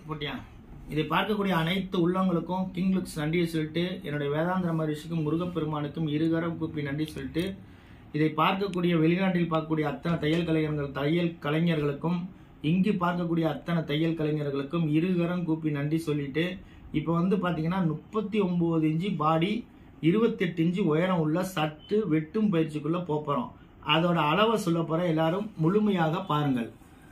போட்டியா இதை பார்க்கக்கூடிய அனைத்து உள்ளங்களுக்கும் கிங் லுக்ஸ் நன்றியை சொல்லிட்டு என்னுடைய வேதாந்திர மகரிஷிக்கும் முருகப்பெருமானுக்கும் இருகரம் கூப்பி நன்றி சொல்லிட்டு இதை பார்க்கக்கூடிய வெளிநாட்டில் பார்க்கக்கூடிய அத்தனை தையல் கலைஞர்கள் தையல் கலைஞர்களுக்கும் இங்கு பார்க்கக்கூடிய அத்தனை தையல் கலைஞர்களுக்கும் இருகரம் கூப்பி நன்றி சொல்லிட்டு இப்போ வந்து பார்த்தீங்கன்னா முப்பத்தி ஒம்பது இன்ச்சு பாடி இருபத்தெட்டு இன்ச்சு உயரம் உள்ள சட்டு வெட்டும் பயிற்சிக்குள்ள போப் போறோம் அதோட அளவை சொல்ல போற எல்லாரும் முழுமையாக பாருங்கள்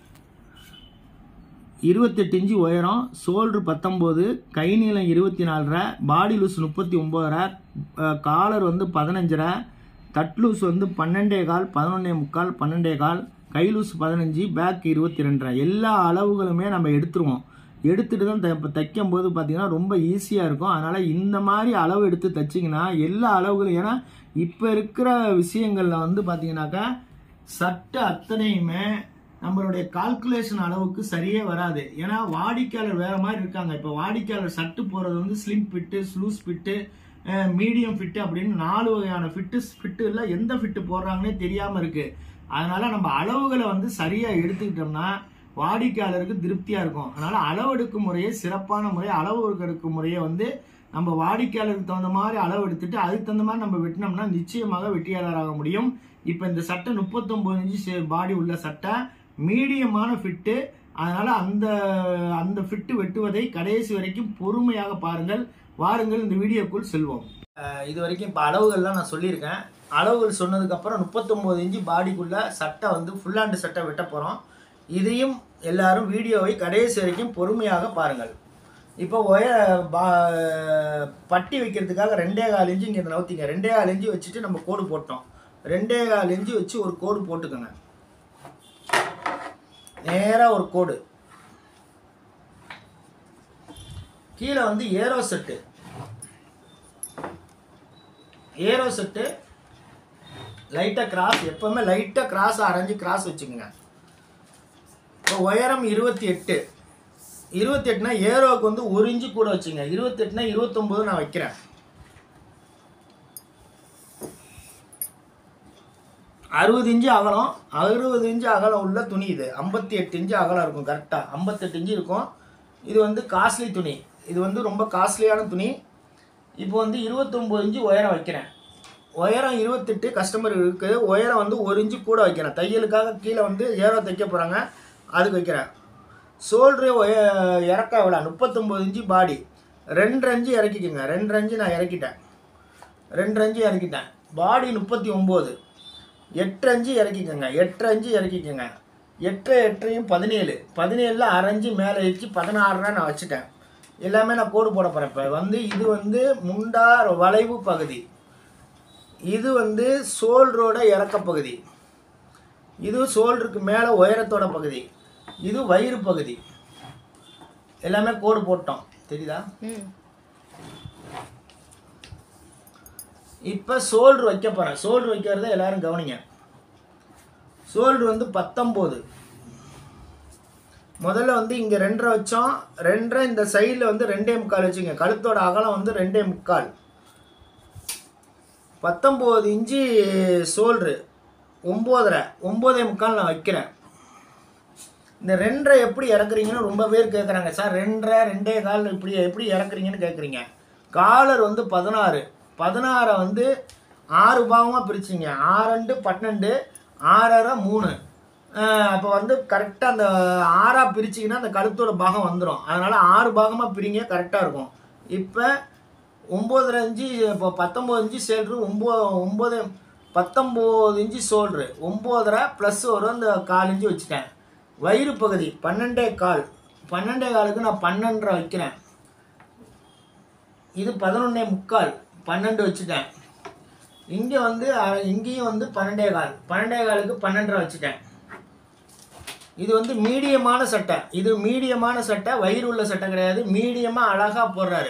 இருபத்தெட்டு இன்ச்சு உயரம் சோல்ட்ரு பத்தொம்போது கை நீளம் இருபத்தி நாலரை பாடி லூஸ் முப்பத்தி ஒம்போதரை காலர் வந்து பதினஞ்சரை தட் லூஸ் வந்து பன்னெண்டே கால் பதினொன்னே முக்கால் பன்னெண்டே கால் கை லூஸ் பதினஞ்சு பேக் இருபத்தி ரெண்டரை எல்லா அளவுகளுமே நம்ம எடுத்துருவோம் எடுத்துட்டு தான் த- தைக்கும் போது பார்த்தீங்கன்னா ரொம்ப ஈஸியாக இருக்கும் அதனால் இந்த மாதிரி அளவு எடுத்து தைச்சிங்கன்னா எல்லா அளவுகளும் ஏன்னா இப்போ இருக்கிற விஷயங்களில் வந்து பார்த்தீங்கன்னாக்கா சட்டை அத்தனையுமே நம்மளுடைய கால்குலேஷன் அளவுக்கு சரியே வராது ஏன்னா வாடிக்கையாளர் வேற மாதிரி இருக்காங்க இப்போ வாடிக்கையாளர் சட்டு போறது வந்து ஸ்லிம் ஃபிட்டு ஸ்லூஸ் ஃபிட்டு மீடியம் ஃபிட்டு அப்படின்னு நாலு வகையான ஃபிட்டு ஃபிட்டு இல்லை எந்த ஃபிட்டு போடுறாங்கன்னே தெரியாம இருக்கு அதனால நம்ம அளவுகளை வந்து சரியா எடுத்துக்கிட்டோம்னா வாடிக்கையாளருக்கு திருப்தியா இருக்கும் அதனால அளவெடுக்கும் முறையே சிறப்பான முறை அளவு எடுக்கும் முறையை வந்து நம்ம வாடிக்கையாளருக்கு தகுந்த மாதிரி அளவு எடுத்துட்டு அதுக்கு தகுந்த மாதிரி நம்ம வெட்டினோம்னா நிச்சயமாக வெற்றியாளராக முடியும் இப்போ இந்த சட்டை முப்பத்தொன்பது இன்ச்சு பாடி உள்ள சட்டை மீடியமான ஃபிட்டு அதனால அந்த அந்த ஃபிட்டு வெட்டுவதை கடைசி வரைக்கும் பொறுமையாக பாருங்கள் வாருங்கள் இந்த வீடியோக்குள் செல்வோம் இது வரைக்கும் இப்போ அளவுகள்லாம் நான் சொல்லியிருக்கேன் அளவுகள் சொன்னதுக்கப்புறம் முப்பத்தொம்போது இன்ச்சு பாடிக்குள்ள சட்டை வந்து ஃபுல் ஹேண்டு சட்டை வெட்ட போகிறோம் இதையும் எல்லாரும் வீடியோவை கடைசி வரைக்கும் பொறுமையாக பாருங்கள் இப்போ ஒய பா பட்டி வைக்கிறதுக்காக ரெண்டே கால் இன்ச்சு இங்கே நவுத்திங்க ரெண்டே கால் இன்ச்சு வச்சுட்டு நம்ம கோடு போட்டோம் ரெண்டே கால் இன்ச்சு வச்சு ஒரு கோடு போட்டுக்கோங்க நேராக ஒரு கோடு கீழே வந்து ஏரோ செட்டு ஏரோ செட்டு லைட்டாக கிராஸ் எப்பவுமே லைட்டாக கிராஸ் அரைஞ்சு கிராஸ் வச்சுக்கோங்க இப்போ உயரம் இருபத்தி எட்டு இருபத்தி எட்டுனா ஏரோவுக்கு வந்து ஒரு இன்ச்சு கூட வச்சுங்க இருபத்தெட்டுனா இருபத்தொம்போது நான் வைக்கிறேன் அறுபது இன்ச்சு அகலம் அறுபது இன்ச்சு அகலம் உள்ள துணி இது ஐம்பத்தி எட்டு இன்ச்சு அகலம் இருக்கும் கரெக்டாக ஐம்பத்தெட்டு இன்ச்சு இருக்கும் இது வந்து காஸ்ட்லி துணி இது வந்து ரொம்ப காஸ்ட்லியான துணி இப்போ வந்து இருபத்தொம்போது இன்ச்சு உயரம் வைக்கிறேன் உயரம் இருபத்தெட்டு கஸ்டமர் இருக்குது உயரம் வந்து ஒரு இன்ச்சு கூட வைக்கிறேன் தையலுக்காக கீழே வந்து ஏரோ தைக்க போகிறாங்க அதுக்கு வைக்கிறேன் சோல்ட்ரு இறக்க எவ்வளோ முப்பத்தொம்போது இன்ச்சு பாடி ரெண்டு அஞ்சு இறக்கிக்கோங்க ரெண்டு அஞ்சு நான் இறக்கிட்டேன் ரெண்டு அஞ்சு இறக்கிட்டேன் பாடி முப்பத்தி ஒம்பது எட்டு அஞ்சு இறக்கிக்கோங்க எட்டு அஞ்சு இறக்கிக்கோங்க எட்டு எட்டையும் பதினேழு பதினேழில் அரைஞ்சு மேலே வச்சு பதினாறுனா நான் வச்சுட்டேன் எல்லாமே நான் கோடு போட போகிறேன் இப்போ வந்து இது வந்து முண்டா வளைவு பகுதி இது வந்து சோல்டரோட இறக்க பகுதி இது சோல்டருக்கு மேலே உயரத்தோட பகுதி இது வயிறு பகுதி எல்லாமே கோடு போட்டோம் தெரியுதா இப்போ சோல்டர் வைக்க போகிறேன் சோல்டர் வைக்கிறத எல்லாரும் கவனிங்க சோல்டர் வந்து பத்தொம்போது முதல்ல வந்து இங்கே ரெண்டரை வச்சோம் ரெண்டரை இந்த சைடில் வந்து ரெண்டே முக்கால் வச்சுங்க கழுத்தோட அகலம் வந்து ரெண்டே முக்கால் பத்தொம்போது இன்ச்சு சோல்ட்ரு ஒம்போதரை ஒம்போதே முக்கால் நான் வைக்கிறேன் இந்த ரெண்டரை எப்படி இறக்குறீங்கன்னு ரொம்ப பேர் கேட்குறாங்க சார் ரெண்டரை ரெண்டே கால் இப்படி எப்படி இறக்குறீங்கன்னு கேட்குறீங்க காலர் வந்து பதினாறு பதினாறை வந்து ஆறு பாகமாக பிரிச்சிங்க ஆறண்டு பன்னெண்டு ஆறரை மூணு அப்போ வந்து கரெக்டாக அந்த ஆறாக பிரிச்சிங்கன்னா அந்த கழுத்தோட பாகம் வந்துடும் அதனால் ஆறு பாகமாக பிரிங்க கரெக்டாக இருக்கும் இப்போ ஒம்போதரை இன்ச்சு இப்போ பத்தொம்போது இன்ச்சு சேல்ட்ரு ஒம்போ ஒம்பது பத்தொம்போது இன்ச்சு சோல்ட்ரு ஒம்போதரை ப்ளஸ் ஒரு அந்த கால் இன்ச்சு வச்சுட்டேன் வயிறு பகுதி பன்னெண்டே கால் பன்னெண்டே காலுக்கு நான் பன்னெண்டரை வைக்கிறேன் இது பதினொன்னே முக்கால் பன்னெண்டு வச்சுட்டேன் இங்கே வந்து அஹ், இங்கேயும் வந்து பன்னெண்டே கால் பன்னெண்டே காலுக்கு பன்னெண்டரை வச்சுட்டேன் இது வந்து மீடியமான சட்டை இது மீடியமான சட்டை வயிறு உள்ள சட்டை கிடையாது மீடியமாக அழகாக போடுறாரு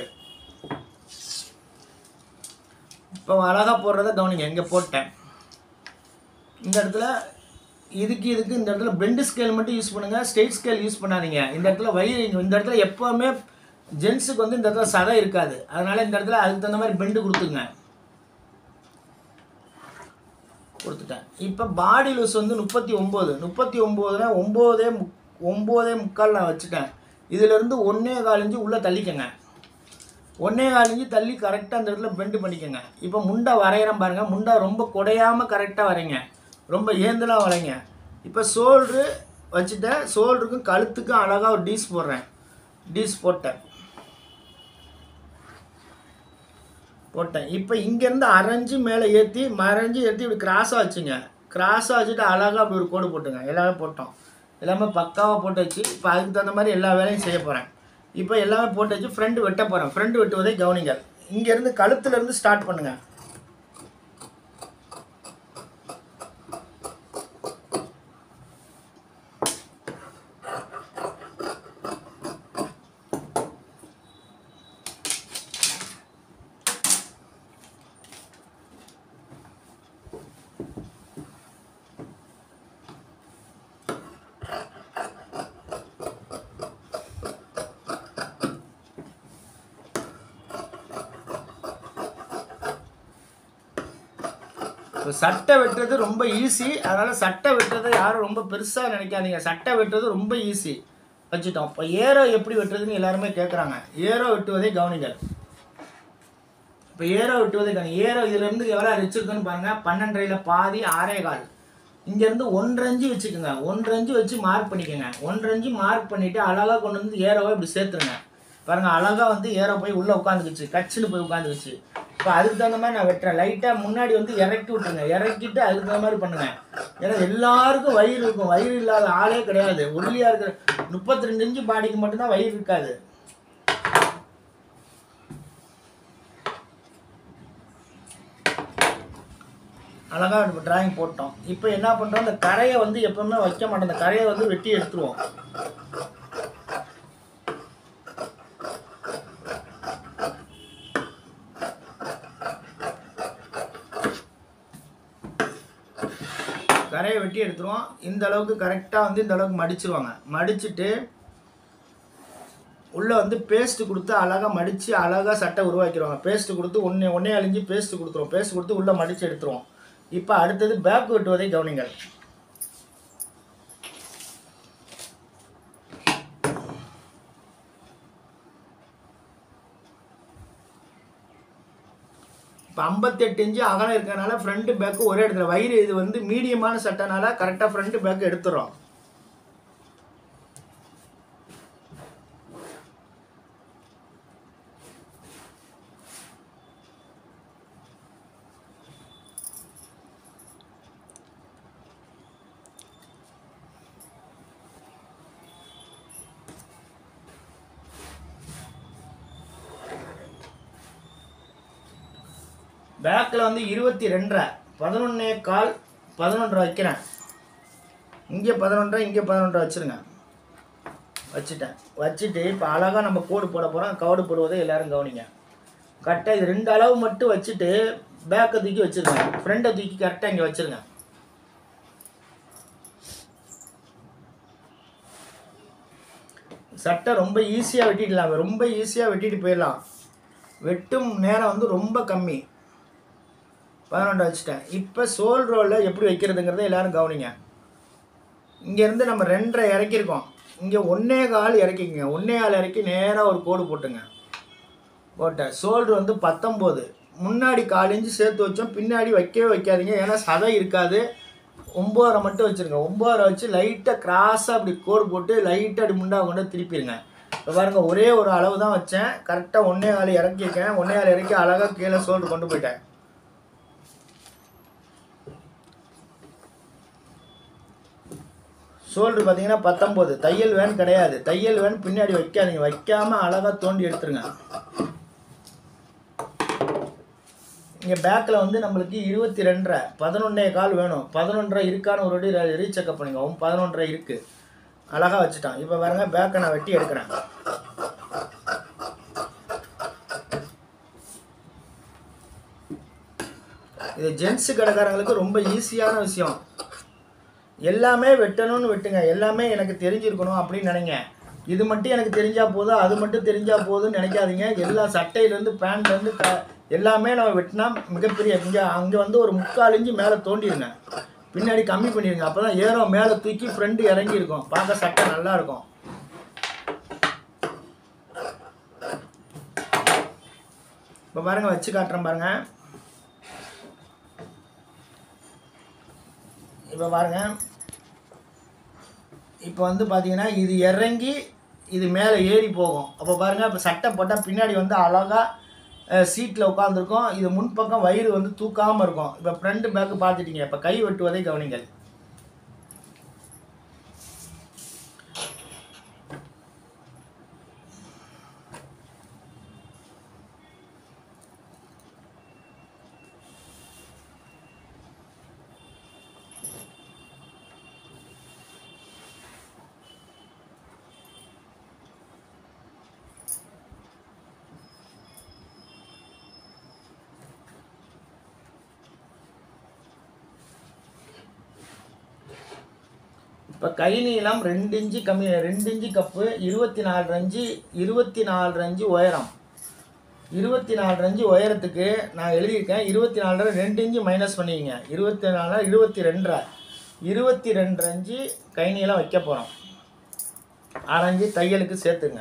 இப்போ அழகாக போடுறத கவனிங்க இங்கே போட்டேன் இந்த இடத்துல இதுக்கு இதுக்கு இந்த இடத்துல பெண்டு ஸ்கேல் மட்டும் யூஸ் பண்ணுங்க ஸ்ட்ரெயிட் ஸ்கேல் யூஸ் பண்ணாதீங்க இந்த இடத்துல வயிறு இந்த இடத்துல எப்போவுமே ஜென்ஸுக்கு வந்து இந்த இடத்துல சதை இருக்காது அதனால இந்த இடத்துல அதுக்கு தகுந்த மாதிரி பெண்டு கொடுத்துங்க கொடுத்துட்டேன் இப்போ பாடி லூஸ் வந்து முப்பத்தி ஒம்பது முப்பத்தி ஒம்போதுனா ஒம்போதே முக் ஒம்போதே முக்கால் நான் வச்சுட்டேன் இதிலிருந்து ஒன்றே கால் இன்ச்சு உள்ளே தள்ளிக்கங்க ஒன்றே கால் இன்ச்சு தள்ளி கரெக்டாக அந்த இடத்துல பெண்டு பண்ணிக்கோங்க இப்போ முண்டை வரைகிறேன் பாருங்கள் முண்டை ரொம்ப குடையாமல் கரெக்டாக வரைங்க ரொம்ப ஏந்தலாக வரைங்க இப்போ சோல்ட்ரு வச்சுட்டேன் சோல்டருக்கும் கழுத்துக்கும் அழகாக ஒரு டீஸ் போடுறேன் டீஸ் போட்டேன் போட்டேன் இப்போ இங்கேருந்து அரைஞ்சு மேலே ஏற்றி மறைஞ்சு ஏற்றி இப்படி கிராஸாக வச்சுங்க கிராஸாக வச்சுட்டு அழகாக அப்படி ஒரு கோடு போட்டுங்க எல்லாமே போட்டோம் எல்லாமே பக்காவாக போட்டு வச்சு இப்போ அதுக்கு தகுந்த மாதிரி எல்லா வேலையும் செய்ய போகிறேன் இப்போ எல்லாமே போட்டு வச்சு ஃப்ரெண்டு வெட்ட போகிறேன் ஃப்ரெண்டு வெட்டுவதை கவனிங்க இங்கேருந்து கழுத்துலேருந்து ஸ்டார்ட் பண்ணுங்கள் இப்போ சட்டை வெட்டுறது ரொம்ப ஈஸி அதனால் சட்டை வெட்டுறதை யாரும் ரொம்ப பெருசாக நினைக்காதீங்க சட்டை வெட்டுறது ரொம்ப ஈஸி வச்சுட்டோம் இப்போ ஏரோ எப்படி வெட்டுறதுன்னு எல்லாருமே கேட்குறாங்க ஏரோ வெட்டுவதை கவனிங்கள் இப்போ ஏரோ வெட்டுவதை கவனி ஏரோ இதுலேருந்து எவ்வளோ வச்சுருக்குன்னு பாருங்கள் பன்னெண்டரையில் பாதி ஆறே கால் இங்கேருந்து ஒன்றரை வச்சுக்கோங்க ஒன்றரை வச்சு மார்க் பண்ணிக்கோங்க ஒன்றரை மார்க் பண்ணிவிட்டு அழகாக கொண்டு வந்து ஏரோவை இப்படி சேர்த்துருங்க பாருங்க அழகாக வந்து ஏரோ போய் உள்ளே உட்காந்துக்குச்சு கச்சுன்னு போய் உட்காந்துக்குச்சு இப்போ அதுக்கு தகுந்த மாதிரி நான் வெட்டுறேன் லைட்டாக முன்னாடி வந்து இறக்கி விட்டுருங்க இறக்கிட்டு அதுக்கு தகுந்த மாதிரி பண்ணுங்க ஏன்னா எல்லாருக்கும் வயிறு இருக்கும் வயிறு இல்லாத ஆளே கிடையாது ஒல்லியாக இருக்கிற முப்பத்தி ரெண்டு இன்ச்சு பாடிக்கு மட்டும்தான் வயிறு இருக்காது அழகாக டிராயிங் போட்டோம் இப்போ என்ன பண்ணுறோம் இந்த கரையை வந்து எப்பவுமே வைக்க மாட்டோம் இந்த கரையை வந்து வெட்டி எடுத்துருவோம் கரையை வெட்டி எடுத்துருவோம் இந்த அளவுக்கு கரெக்டாக வந்து இந்த அளவுக்கு மடிச்சிருவாங்க மடிச்சுட்டு உள்ளே வந்து பேஸ்ட் கொடுத்து அழகாக மடித்து அழகாக சட்டை உருவாக்கிடுவாங்க பேஸ்ட் கொடுத்து ஒன்றே ஒன்றே அழிஞ்சு பேஸ்ட் கொடுத்துருவோம் பேஸ்ட் கொடுத்து உள்ளே மடித்து எடுத்துருவோம் இப்போ அடுத்தது பேக் வெட்டுவதை கவனிங்கள் இப்போ ஐம்பத்தெட்டு இன்ச்சு அகலம் இருக்கிறனால ஃப்ரண்ட் பேக்கு ஒரே இடத்துல வயிறு இது வந்து மீடியமான சட்டைனால கரெக்டாக ஃப்ரண்ட் பேக் எடுத்துடுறோம் பேக்கில் வந்து இருபத்தி ரெண்டரை பதினொன்னே கால் பதினொன்றரை வைக்கிறேன் இங்கே பதினொன்றரை இங்கே பதினொன்றரை வச்சுருங்க வச்சுட்டேன் வச்சுட்டு இப்போ அழகாக நம்ம கோடு போட போகிறோம் கவுடு போடுவதை எல்லாரும் கவனிங்க கரெக்டாக இது ரெண்டு அளவு மட்டும் வச்சுட்டு பேக்கை தூக்கி வச்சுருங்க ஃப்ரண்டை தூக்கி கரெக்டாக இங்கே வச்சுருங்க சட்டை ரொம்ப ஈஸியாக வெட்டிடலாம் ரொம்ப ஈஸியாக வெட்டிட்டு போயிடலாம் வெட்டும் நேரம் வந்து ரொம்ப கம்மி பதினொன்று வச்சுட்டேன் இப்போ சோல் ரோலில் எப்படி வைக்கிறதுங்கிறத எல்லாரும் கவனிங்க இங்கேருந்து நம்ம ரெண்டரை இறக்கியிருக்கோம் இங்கே ஒன்றே கால் இறக்கிக்கங்க ஒன்றே கால் இறக்கி நேராக ஒரு கோடு போட்டுங்க போட்டேன் சோல்ட்ரு வந்து பத்தொம்போது முன்னாடி கால் இன்ச்சு சேர்த்து வச்சோம் பின்னாடி வைக்கவே வைக்காதீங்க ஏன்னா சதை இருக்காது ஒம்போதரை மட்டும் வச்சுருங்க ஒம்போதரை வச்சு லைட்டாக கிராஸாக அப்படி கோடு போட்டு லைட்டாக அப்படி முண்டா கொண்டு திருப்பிடுங்க இப்போ பாருங்க ஒரே ஒரு அளவு தான் வச்சேன் கரெக்டாக ஒன்றே கால் இறக்கியிருக்கேன் ஒன்றே கால் இறக்கி அழகாக கீழே சோல்ட்ரு கொண்டு போயிட்டேன் ஷோல்டர் பார்த்தீங்கன்னா பத்தொம்போது தையல் வேன் கிடையாது தையல் வேன் பின்னாடி வைக்காதீங்க வைக்காம அழகாக தோண்டி எடுத்துருங்க இங்கே பேக்கில் வந்து நம்மளுக்கு இருபத்தி ரெண்டரை பதினொன்றே கால் வேணும் பதினொன்றரை இருக்கான்னு ஒரு வாட்டி ரீசெக்அப் பண்ணிக்கோ பதினொன்றரை இருக்குது அழகாக வச்சுட்டான் இப்போ பாருங்க பேக்கை நான் வெட்டி எடுக்கிறேன் இது ஜென்ஸு கடைக்காரங்களுக்கு ரொம்ப ஈஸியான விஷயம் எல்லாமே வெட்டணும்னு வெட்டுங்க எல்லாமே எனக்கு தெரிஞ்சிருக்கணும் அப்படின்னு நினைங்க இது மட்டும் எனக்கு தெரிஞ்சால் போதும் அது மட்டும் தெரிஞ்சால் போதும்னு நினைக்காதீங்க எல்லா சட்டையிலேருந்து பேண்ட்லேருந்து க எல்லாமே நம்ம வெட்டினா மிகப்பெரிய இங்கே அங்கே வந்து ஒரு முக்கால் இன்ச்சு மேலே தோண்டிடுங்க பின்னாடி கம்மி பண்ணிடுங்க அப்போ தான் ஏறோ மேலே தூக்கி ஃப்ரெண்டு இறங்கி இருக்கும் பார்க்க சட்டை நல்லா இருக்கும் இப்போ பாருங்க வச்சு காட்டுறேன் பாருங்க இப்போ பாருங்க இப்போ வந்து பார்த்தீங்கன்னா இது இறங்கி இது மேலே ஏறி போகும் அப்போ பாருங்க இப்போ சட்டை போட்டால் பின்னாடி வந்து அழகாக சீட்டில் உட்காந்துருக்கும் இது முன்பக்கம் வயிறு வந்து தூக்காமல் இருக்கும் இப்போ ஃப்ரண்ட் பேக்கு பார்த்துட்டீங்க இப்போ கை வெட்டுவதை கவனிங்கள் இப்போ கை நீளம் ரெண்டு இன்ச்சு கம்மி ரெண்டு இன்ச்சு கப்பு இருபத்தி நாலு ரஞ்சு இருபத்தி நாலு ரஞ்சு உயரம் இருபத்தி நாலு ரஞ்சு உயரத்துக்கு நான் எழுதியிருக்கேன் இருபத்தி நாலு ரெண்டு இன்ச்சு மைனஸ் பண்ணிக்கங்க இருபத்தி நாலு இருபத்தி ரெண்டரை இருபத்தி ரெண்டு ரஞ்சு கை நீளம் வைக்க போகிறோம் அரைஞ்சு தையலுக்கு சேர்த்துங்க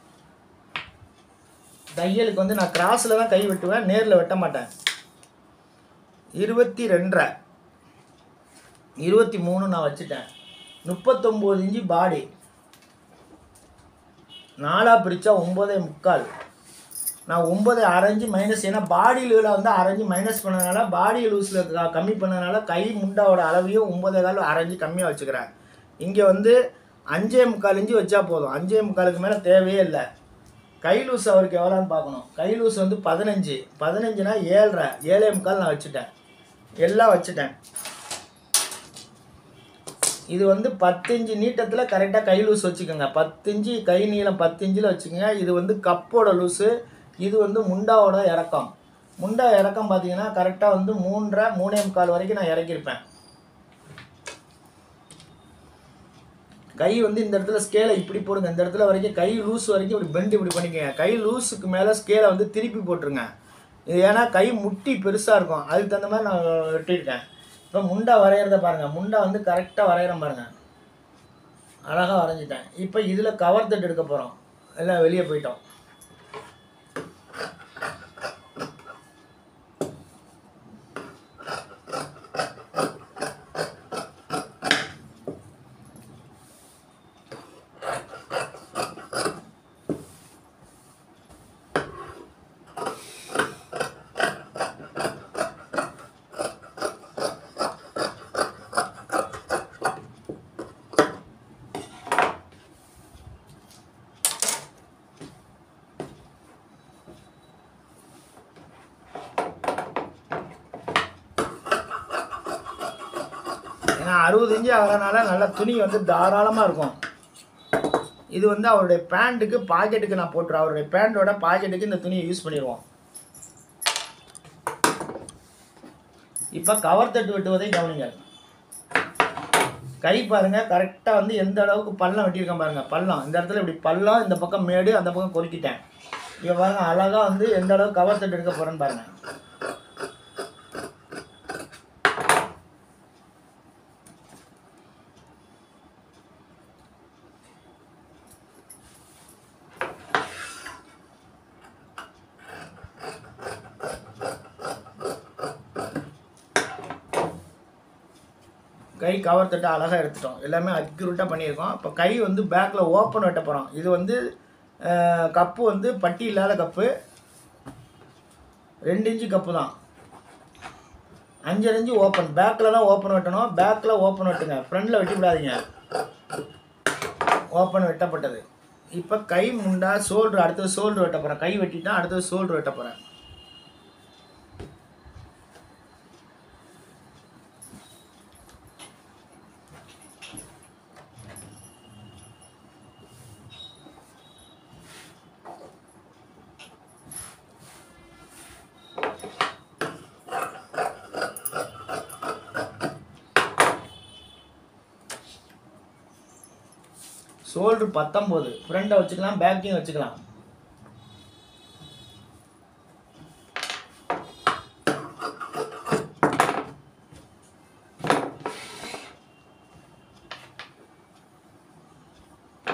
தையலுக்கு வந்து நான் கிராஸில் தான் கை வெட்டுவேன் நேரில் வெட்ட மாட்டேன் இருபத்தி ரெண்டரை இருபத்தி மூணு நான் வச்சுட்டேன் முப்பத்தொம்போது இன்ச்சு பாடி நாலாக பிரித்தா ஒம்போதே முக்கால் நான் ஒம்பது அரைஞ்சு மைனஸ் ஏன்னா பாடியில் வந்து அரைஞ்சு மைனஸ் பண்ணதுனால பாடி லூஸில் கம்மி பண்ணதுனால கை முண்டாவோட அளவையும் ஒம்பதே கால் அரைஞ்சு கம்மியாக வச்சுக்கிறேன் இங்கே வந்து அஞ்சே முக்கால் இன்ச்சு வச்சா போதும் அஞ்சே முக்காலுக்கு மேலே தேவையே இல்லை கை லூஸ் அவருக்கு எவ்வளோன்னு பார்க்கணும் கை லூஸ் வந்து பதினஞ்சு பதினஞ்சுனா ஏழரை ஏழே முக்கால் நான் வச்சுட்டேன் எல்லாம் வச்சுட்டேன் இது வந்து பத்தஞ்சு நீட்டத்தில் கரெக்டாக கை லூஸ் வச்சுக்கோங்க பத்தஞ்சு கை நீளம் பத்தஞ்சில் வச்சுக்கோங்க இது வந்து கப்போட லூஸு இது வந்து முண்டாவோட இறக்கம் முண்டா இறக்கம் பார்த்தீங்கன்னா கரெக்டாக வந்து மூன்றரை மூணே முக்கால் வரைக்கும் நான் இறக்கியிருப்பேன் கை வந்து இந்த இடத்துல ஸ்கேலை இப்படி போடுங்க இந்த இடத்துல வரைக்கும் கை லூஸ் வரைக்கும் இப்படி பெண்ட் இப்படி பண்ணிக்கோங்க கை லூஸுக்கு மேலே ஸ்கேலை வந்து திருப்பி போட்டுருங்க இது ஏன்னா கை முட்டி பெருசாக இருக்கும் அதுக்கு தகுந்த மாதிரி நான் வெட்டியிருக்கேன் இப்போ முண்டா வரைகிறத பாருங்கள் முண்டா வந்து கரெக்டாக வரைகிறேன் பாருங்கள் அழகாக வரைஞ்சிட்டேன் இப்போ இதில் கவர் தட்டு எடுக்க போகிறோம் எல்லாம் வெளியே போயிட்டோம் ஏன்னா அறுபது இன்ச்சு ஆகிறனால நல்லா துணி வந்து தாராளமாக இருக்கும் இது வந்து அவருடைய பேண்ட்டுக்கு பாக்கெட்டுக்கு நான் போட்டுருவேன் அவருடைய பேண்ட்டோட பாக்கெட்டுக்கு இந்த துணியை யூஸ் பண்ணிடுவோம் இப்போ கவர் தட்டு வெட்டுவதை கவனிங்க கை பாருங்க கரெக்டாக வந்து எந்த அளவுக்கு பள்ளம் வெட்டியிருக்கேன் பாருங்க பள்ளம் இந்த இடத்துல இப்படி பள்ளம் இந்த பக்கம் மேடு அந்த பக்கம் கொறுக்கிட்டேன் இப்போ பாருங்க அழகாக வந்து எந்த அளவுக்கு கவர் தட்டு எடுக்க போகிறேன்னு பாருங்க கை கவர் தட்டு அழகாக எடுத்துட்டோம் எல்லாமே அக்யூரேட்டாக பண்ணியிருக்கோம் இப்போ கை வந்து பேக்கில் ஓப்பன் வெட்ட போகிறோம் இது வந்து அஹ், கப்பு வந்து பட்டி இல்லாத கப்பு ரெண்டு இன்ச்சு கப்பு தான் அஞ்சரை இன்ச்சு ஓப்பன் பேக்கில் தான் ஓப்பன் வெட்டணும் பேக்கில் ஓப்பன் வெட்டுங்க ஃப்ரண்டில் வெட்டி விடாதீங்க ஓப்பன் வெட்டப்பட்டது இப்போ கை முண்டா ஷோல்டர் அடுத்தது ஷோல்டர் வெட்ட போகிறேன் கை வெட்டிட்டா அடுத்தது ஷோல்டர் வெட்ட போகிறேன் ஷோல்டர் பத்தொம்போது ஃப்ரண்டை வச்சுக்கலாம் பேக்கையும் வச்சுக்கலாம்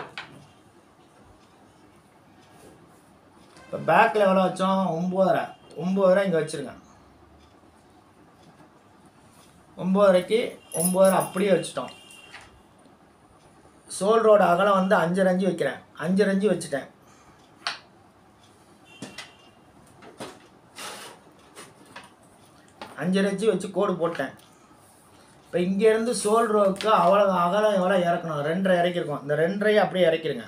இப்போ பேக்கில் எவ்வளோ வச்சோம் ஒம்போதரை ஒம்போதரை இங்கே வச்சுருங்க ஒம்போதரைக்கு ஒம்போதரை அப்படியே வச்சுட்டோம் சோல்ரோட அகலம் வந்து அஞ்சரை அஞ்சு வைக்கிறேன் அஞ்சரை அஞ்சு வச்சுட்டேன் அஞ்சரை அஞ்சு வச்சு கோடு போட்டேன் இப்போ இங்கேருந்து சோல் ரோவுக்கு அவ்வளோ அகலம் எவ்வளோ இறக்கணும் ரெண்டரை இறக்கிருக்கோம் இந்த ரெண்டரையை அப்படியே இறக்கிருங்க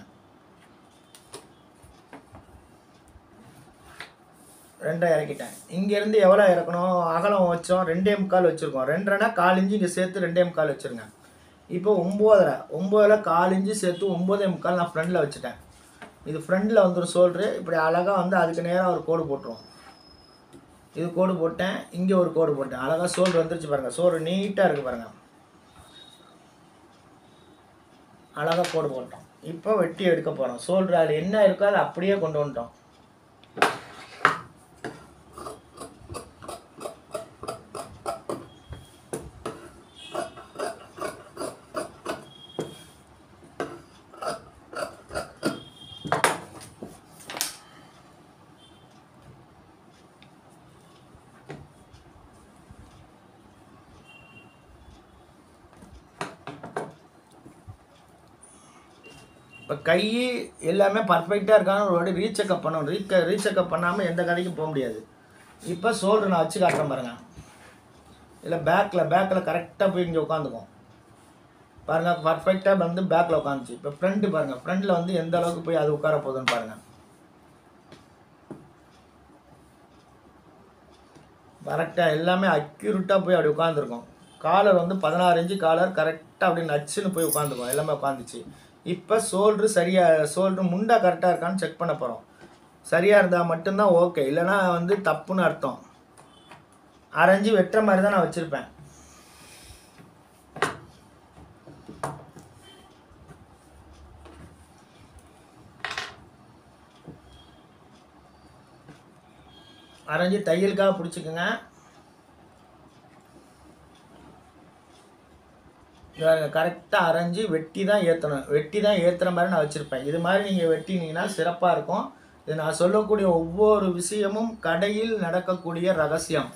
ரெண்டரை இறக்கிட்டேன் இங்கேருந்து எவ்வளோ இறக்கணும் அகலம் வச்சோம் ரெண்டே முக்கால் வச்சுருக்கோம் ரெண்டரைனா கால் இன்ச்சு இங்கே சேர்த்து ரெண்டே முக்கால் வச்சுருங்க இப்போ ஒம்போதரை ஒம்போதில் கால் இன்ச்சு சேர்த்து ஒம்போதே முக்கால் நான் ஃப்ரண்டில் வச்சுட்டேன் இது ஃப்ரண்டில் வந்துடும் சோல்ட்ரு இப்படி அழகாக வந்து அதுக்கு நேராக ஒரு கோடு போட்டுருவோம் இது கோடு போட்டேன் இங்கே ஒரு கோடு போட்டேன் அழகாக சோல்ட்ரு வந்துருச்சு பாருங்கள் சோறு நீட்டாக இருக்குது பாருங்கள் அழகாக கோடு போட்டோம் இப்போ வெட்டி எடுக்க போகிறோம் சோல்ட்ரு அதில் என்ன இருக்கோ அதை அப்படியே கொண்டு வந்துட்டோம் இப்போ கை எல்லாமே பர்ஃபெக்டாக இருக்கான்னு ஒரு வாட்டி ரீசெக்அப் பண்ணணும் ரீக்க ரீசெக்அப் பண்ணாமல் எந்த கதைக்கும் போக முடியாது இப்போ சோல்டர் நான் வச்சு காட்டுறேன் பாருங்க இல்லை பேக்கில் பேக்கில் கரெக்டாக போய் இங்கே உட்காந்துக்கும் பாருங்கள் பர்ஃபெக்டாக வந்து பேக்கில் உட்காந்துச்சு இப்போ ஃப்ரண்ட்டு பாருங்கள் ஃப்ரண்ட்டில் வந்து எந்த அளவுக்கு போய் அது உட்கார போகுதுன்னு பாருங்கள் கரெக்டாக எல்லாமே அக்யூரேட்டாக போய் அப்படி உட்காந்துருக்கும் காலர் வந்து பதினாறு இன்ச்சு காலர் கரெக்டாக அப்படி நச்சுன்னு போய் உட்காந்துக்கும் எல்லாமே உட்காந்துச்சு இப்போ சோல்ட்ரு சரியாக சோல்ட்ரு முண்டா கரெக்டாக இருக்கான்னு செக் பண்ண போகிறோம் சரியாக இருந்தால் மட்டும்தான் ஓகே இல்லைனா வந்து தப்புன்னு அர்த்தம் அரைஞ்சி வெட்டுற மாதிரி தான் நான் வச்சுருப்பேன் அரைஞ்சி தையலுக்காக பிடிச்சிக்கோங்க கரெக்டாக அரைஞ்சி வெட்டி தான் ஏற்றணும் வெட்டி தான் ஏற்றுற மாதிரி நான் வச்சுருப்பேன் இது மாதிரி நீங்கள் வெட்டினீங்கன்னா சிறப்பாக இருக்கும் இது நான் சொல்லக்கூடிய ஒவ்வொரு விஷயமும் கடையில் நடக்கக்கூடிய ரகசியம்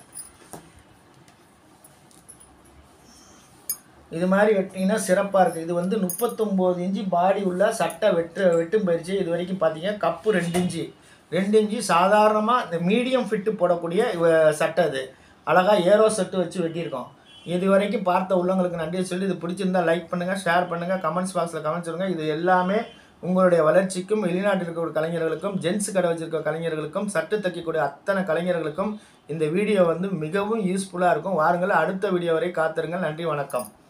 இது மாதிரி வெட்டினீங்கன்னா சிறப்பாக இருக்குது இது வந்து முப்பத்தொம்போது இன்ச்சு பாடி உள்ள சட்டை வெட்டு வெட்டும் பயிற்சி இது வரைக்கும் பார்த்தீங்க கப்பு ரெண்டு இன்ச்சு ரெண்டு இன்ச்சு சாதாரணமாக இந்த மீடியம் ஃபிட்டு போடக்கூடிய இவ- சட்டை இது அழகாக ஏரோ செட்டு வச்சு வெட்டியிருக்கோம் இது வரைக்கும் பார்த்த உள்ளவங்களுக்கு நன்றியை சொல்லி இது பிடிச்சிருந்தா லைக் பண்ணுங்கள் ஷேர் பண்ணுங்கள் கமெண்ட்ஸ் பாக்ஸில் கமெண்ட்ஸ் சொல்லுங்கள் இது எல்லாமே உங்களுடைய வளர்ச்சிக்கும் வெளிநாட்டில் இருக்கக்கூடிய கலைஞர்களுக்கும் ஜென்ஸ் கடை வச்சிருக்க கலைஞர்களுக்கும் சட்டு தைக்கக்கூடிய அத்தனை கலைஞர்களுக்கும் இந்த வீடியோ வந்து மிகவும் யூஸ்ஃபுல்லாக இருக்கும் வாருங்கள் அடுத்த வீடியோ வரை காத்திருங்கள் நன்றி வணக்கம்